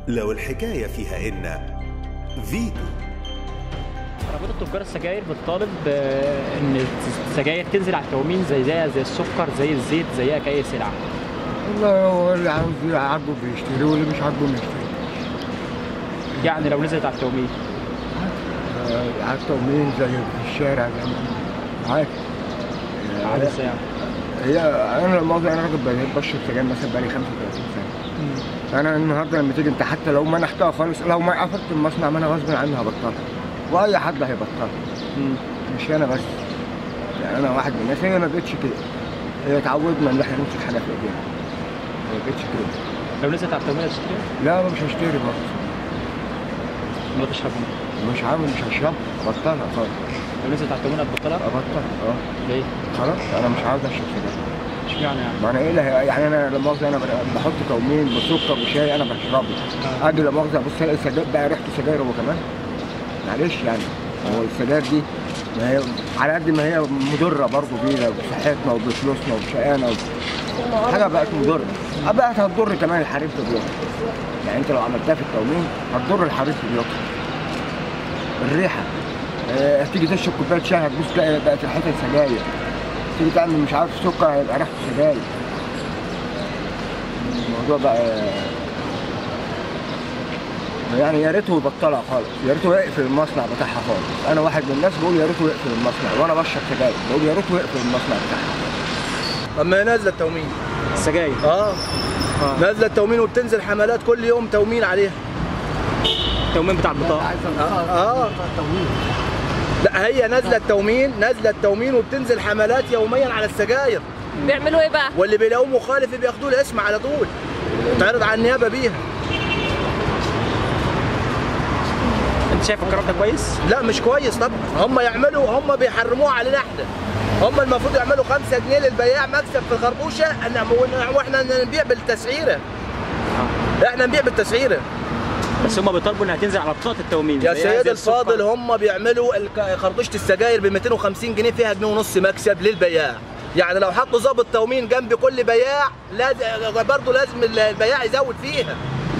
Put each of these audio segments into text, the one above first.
لو الحكاية فيها إن فيتو عربيات التجار السجاير بتطالب آه، ان السجاير تنزل على التومين زي زيها زي السكر زي الزيت زيها كاي سلعه والله هو اللي عاوز عاجبه بيشتري واللي مش عاجبه ما يشتري يعني لو نزلت على التومين آه، على التومين زي في الشارع زي ما عارف عامل ازاي يعني؟ هي انا لما انا راجل بقيت بشرب سجاير مثلا بقالي 35 سنه انا النهارده لما تيجي انت حتى لو منحتها خالص لو ما قفلت المصنع ما انا غصب عني هبطلها واي حد هيبطلها مم. مش انا بس يعني انا واحد من الناس هي ما بقتش كده هي اتعودنا ان احنا نمسك حاجه في ايدينا ما بقتش كده لو نزلت على التومين هتشتري لا مش هشتري برضه ولا تشرب مش عامل مش هشرب بطلها خالص لو نزلت على التومين هتبطلها ابطل اه ليه؟ خلاص انا مش عاوز اشرب سجاير اشمعنى يعني؟ ما انا ايه اللي هي- يعني انا لما مؤاخذه انا بحط تومين بسكر وشاي انا بشربه آه. اجي لما مؤاخذه ابص الاقي السجاير بقى ريحته سجاير هو كمان معلش يعني هو السجاير دي ما هي على قد ما هي مضره برضه بينا وبصحتنا وبفلوسنا وبشقانا وب... حاجه بقت مضره بقت هتضر كمان الحريم في بيوتها يعني انت لو عملتها في التومين هتضر الحريم في بيوتها الريحه آه، تيجي تشرب كوبايه شاي هتبص تلاقي بقت ريحتها سجاير تيجي تعمل مش عارف سكر هيبقى ريحته سجاير الموضوع بقى يعني يا ريته يبطلها خالص يا ريته يقفل المصنع بتاعها خالص انا واحد من الناس بقول يا ريته يقفل المصنع وانا بشرب سجاير بقول يا ريته يقفل المصنع بتاعها اما هي نازله التومين السجاير اه اه نازله التومين وبتنزل حملات كل يوم تومين عليها التومين بتاع البطاقه اه لا هي نازله التومين نازله التومين وبتنزل حملات يوميا على السجاير بيعملوا ايه بقى؟ واللي بيلاقوه مخالف بياخدوه الاسم على طول تعرض على النيابه بيها انت شايف القرار ده كويس؟ لا مش كويس طبعا هم يعملوا هم بيحرموها علينا احنا هم المفروض يعملوا 5 جنيه للبياع مكسب في الخربوشه أن- واحنا نبيع بالتسعيره احنا نبيع بالتسعيره بس هم بيطالبوا انها تنزل على بطاقه التومين يا زيها سيد زي السكر. الفاضل هم بيعملوا الك- خرطوشه السجاير ب 250 جنيه فيها جنيه ونص مكسب للبياع يعني لو حطوا ظابط تومين جنب كل بياع لازم برضه لازم البياع يزود فيها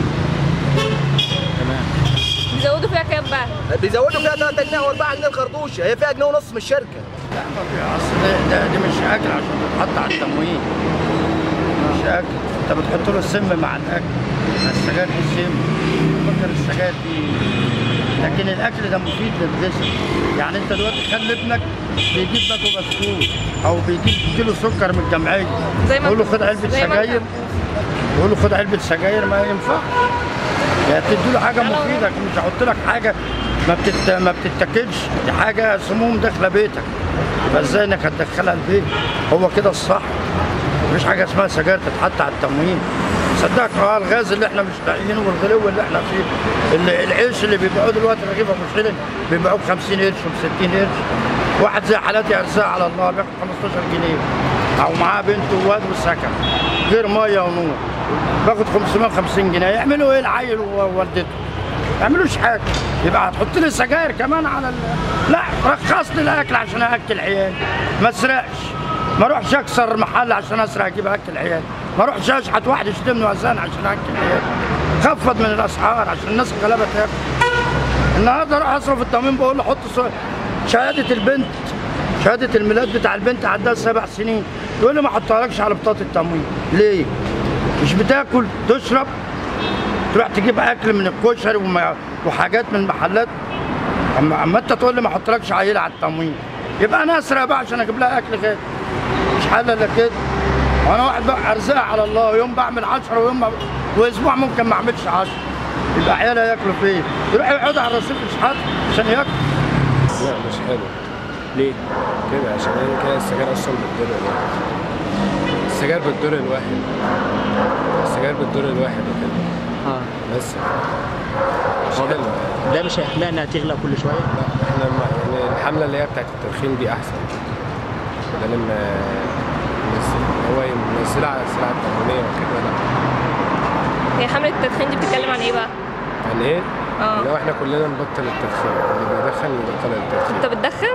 تمام بيزودوا فيها كام بقى؟ بيزودوا فيها 3 جنيه او 4 جنيه الخرطوشه هي فيها جنيه ونص من الشركه اصل ده, ده دي مش اكل عشان تتحط على التموين مش اكل انت بتحط له السم مع الاكل السجاير دي سم فكر السجاير دي لكن الاكل ده مفيد للجسم يعني انت دلوقتي خلي ابنك بيجيب باكو بسكوت او بيجيب كيلو سكر من الجمعيه زي ما يقول له انت- خد علبه زي ما انت. سجاير يقول له خد علبه سجاير ما ينفعش يعني تدي له حاجه مفيده مش هحط لك حاجه ما بتت... ما بتتاكلش دي حاجه سموم داخله بيتك يبقى ازاي انك هتدخلها البيت هو كده الصح مفيش حاجه اسمها سجاير تتحط على التموين صدقك اه الغاز اللي احنا مش لاقيينه والغلو اللي احنا فيه اللي العيش اللي بيبيعوه دلوقتي رغيف ابو شيرين بيبيعوه ب 50 قرش و 60 قرش واحد زي حالاتي ارزاق على الله بياخد 15 جنيه او معاه بنت وواد وسكن غير ميه ونور باخد 550 جنيه يعملوا ايه العيل ووالدته ما يعملوش حاجه يبقى هتحط لي سجاير كمان على ال... لا رخص لي الاكل عشان اكل عيالي ما اسرقش ما اروحش اكسر محل عشان اسرق اجيب اكل عيالي ما اروحش اشحت واحد يشتمني وزان عشان اكل عيالي خفض من الاسعار عشان الناس الغلابه تاكل النهارده اروح اصرف التموين بقول له حط صور- شهاده البنت شهاده الميلاد بتاع البنت عندها سبع سنين يقول لي ما احطهالكش على بطاقه التموين ليه؟ مش بتاكل تشرب تروح تجيب اكل من الكشري وما- وحاجات من المحلات اما اما انت تقول لي ما احطلكش عيله على التموين يبقى انا اسرق بقى عشان اجيب لها اكل غير مش حل الا كده وانا واحد بقى ارزاق على الله يوم بعمل 10 ويوم ما واسبوع ممكن ما اعملش 10 يبقى عيالها ياكلوا فين؟ يروحوا يقعدوا على الرصيف يشحتوا عشان ياكلوا لا مش حلو ليه؟ كده عشان هي كده السجاير اصلا بتضر الواحد السجاير بتضر الواحد السجاير بتضر الواحد وكده اه بس مش هو ده- حلو ده مش هيحميها انها تغلى كل شويه لا احنا ما- يعني الحمله اللي هي بتاعت التدخين دي احسن بدل ما ينزل- هو ينزلها على السلعه التموينيه وكده لا هي حملة التدخين دي بتتكلم عن ايه بقى؟ يعني ايه؟ اه. لو احنا كلنا نبطل التدخين اللي بيدخن يبطل انت التدخين بتدخن؟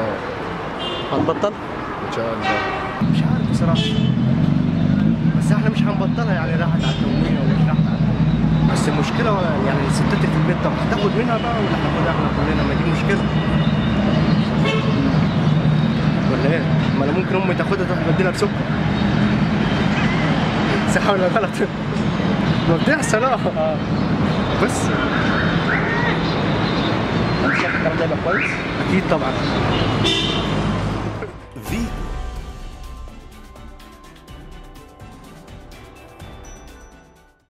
اه هتبطل؟ ان شاء الله مش عارف بصراحه بس احنا مش هنبطلها يعني راحت على التموين ومش راحت على التموين بس المشكله مشكله ولا يعني الستات اللي في البيت طب هتاخد منها بقى ولا هناخدها احنا كلنا ما دي مشكله ولا ايه؟ ما انا ممكن امي تاخدها تروح تبدلها بسكر صح ولا غلط؟ ما بتحصل اه بس انت شايف الكلام ده يبقى كويس اكيد طبعا